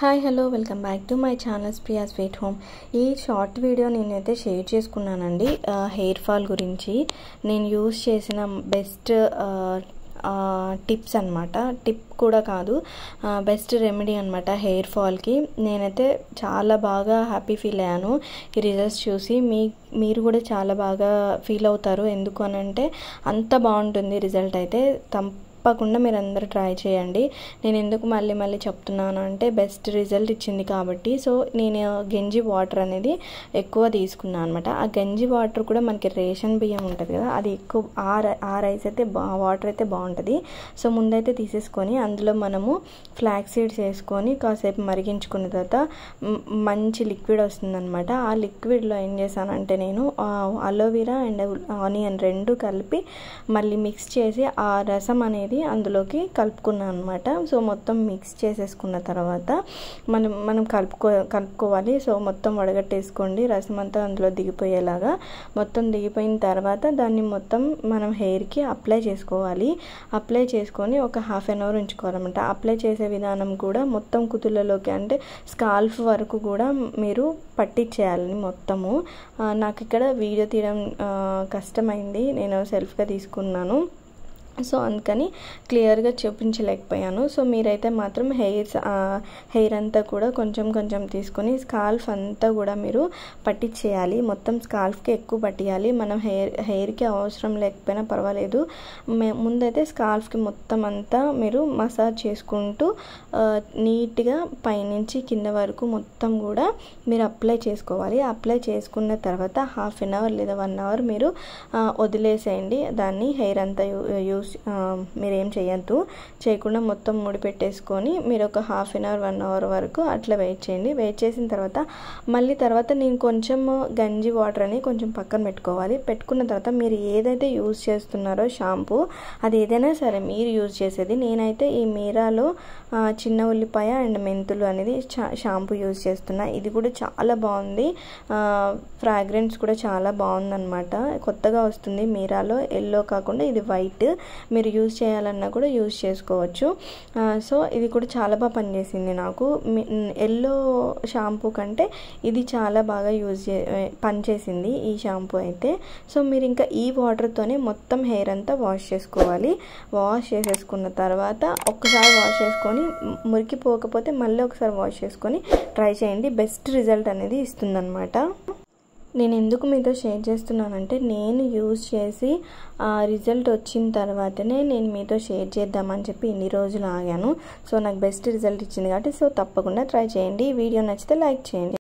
hi hello welcome back to my channel Priya sweet home ఈ short video నేనైతే share చేసుకున్నానండి hair fall గురించి నేను యూస్ చేసిన బెస్ట్ టిప్స్ అనమాట టిప్ కూడా కాదు బెస్ట్ రెమెడీ అనమాట హెయిర్ ఫాల్కి నేనైతే చాలా బాగా హ్యాపీ ఫీల్ అయ్యాను ఈ రిజల్ట్స్ చూసి మీ మీరు కూడా చాలా బాగా ఫీల్ అవుతారు ఎందుకు అనంటే అంత బాగుంటుంది రిజల్ట్ అయితే తం తప్పకుండా మీరు అందరూ ట్రై చేయండి నేను ఎందుకు మళ్ళీ మళ్ళీ చెప్తున్నాను అంటే బెస్ట్ రిజల్ట్ ఇచ్చింది కాబట్టి సో నేను గంజి వాటర్ అనేది ఎక్కువ తీసుకున్నాను అనమాట ఆ గంజి వాటర్ కూడా మనకి రేషన్ బియ్యం ఉంటుంది కదా అది ఎక్కువ ఆ ఆ రైస్ అయితే బా వాటర్ అయితే బాగుంటుంది సో ముందైతే తీసేసుకొని అందులో మనము ఫ్లాక్ సీడ్స్ వేసుకొని కాసేపు మరిగించుకున్న తర్వాత మంచి లిక్విడ్ వస్తుందన్నమాట ఆ లిక్విడ్లో ఏం చేశానంటే నేను అలోవెరా అండ్ ఆనియన్ రెండు కలిపి మళ్ళీ మిక్స్ చేసి ఆ రసం అనేది అనేది అందులోకి కలుపుకున్నాను అనమాట సో మొత్తం మిక్స్ చేసేసుకున్న తర్వాత మనం మనం కలుపుకో కలుపుకోవాలి సో మొత్తం వడగట్టేసుకోండి రసం అంతా అందులో దిగిపోయేలాగా మొత్తం దిగిపోయిన తర్వాత దాన్ని మొత్తం మనం హెయిర్కి అప్లై చేసుకోవాలి అప్లై చేసుకొని ఒక హాఫ్ అన్ అవర్ ఉంచుకోవాలన్నమాట అప్లై చేసే విధానం కూడా మొత్తం కుతులలోకి అంటే స్కాల్ఫ్ వరకు కూడా మీరు పట్టించేయాలని మొత్తము నాకు ఇక్కడ వీడియో తీయడం కష్టమైంది నేను సెల్ఫ్గా తీసుకున్నాను సో అందుకని క్లియర్గా చూపించలేకపోయాను సో మీరైతే మాత్రం హెయిర్స్ హెయిర్ అంతా కూడా కొంచెం కొంచెం తీసుకొని స్కాల్ఫ్ అంతా కూడా మీరు పట్టించేయాలి మొత్తం స్కాల్ఫ్కి ఎక్కువ పట్టియాలి మనం హెయిర్ హెయిర్కి అవసరం లేకపోయినా పర్వాలేదు ముందైతే స్కాల్ఫ్కి మొత్తం అంతా మీరు మసాజ్ చేసుకుంటూ నీట్గా పైనుంచి కింద వరకు మొత్తం కూడా మీరు అప్లై చేసుకోవాలి అప్లై చేసుకున్న తర్వాత హాఫ్ అన్ అవర్ లేదా వన్ అవర్ మీరు వదిలేసేయండి దాన్ని హెయిర్ అంతా యూస్ మీరు ఏం చేయొద్దు చేయకుండా మొత్తం ముడి పెట్టేసుకొని మీరు ఒక half an hour one hour వరకు అట్లా వెయిట్ చేయండి వెయిట్ చేసిన తర్వాత మళ్ళీ తర్వాత నేను కొంచెం గంజి వాటర్ అని కొంచెం పక్కన పెట్టుకోవాలి పెట్టుకున్న తర్వాత మీరు ఏదైతే యూజ్ చేస్తున్నారో షాంపూ అది ఏదైనా సరే మీరు యూజ్ చేసేది నేనైతే ఈ మీరాలో చిన్న ఉల్లిపాయ అండ్ మెంతులు అనేది షాంపూ యూజ్ చేస్తున్నా ఇది కూడా చాలా బాగుంది ఫ్రాగ్రెన్స్ కూడా చాలా బాగుందన్నమాట కొత్తగా వస్తుంది మీరాలో ఎల్లో కాకుండా ఇది వైట్ మీరు యూజ్ చేయాలన్నా కూడా యూజ్ చేసుకోవచ్చు సో ఇది కూడా చాలా బాగా పనిచేసింది నాకు ఎల్లో షాంపూ కంటే ఇది చాలా బాగా యూజ్ చే పనిచేసింది ఈ షాంపూ అయితే సో మీరు ఇంకా ఈ వాటర్తోనే మొత్తం హెయిర్ అంతా వాష్ చేసుకోవాలి వాష్ చేసేసుకున్న తర్వాత ఒక్కసారి వాష్ చేసుకొని మురికిపోకపోతే మళ్ళీ ఒకసారి వాష్ చేసుకొని ట్రై చేయండి బెస్ట్ రిజల్ట్ అనేది ఇస్తుందన్నమాట నేను ఎందుకు మీతో షేర్ చేస్తున్నానంటే నేను యూజ్ చేసి రిజల్ట్ వచ్చిన తర్వాతనే నేను మీతో షేర్ చేద్దామని చెప్పి ఇన్ని రోజులు ఆగాను సో నాకు బెస్ట్ రిజల్ట్ ఇచ్చింది కాబట్టి సో తప్పకుండా ట్రై చేయండి వీడియో నచ్చితే లైక్ చేయండి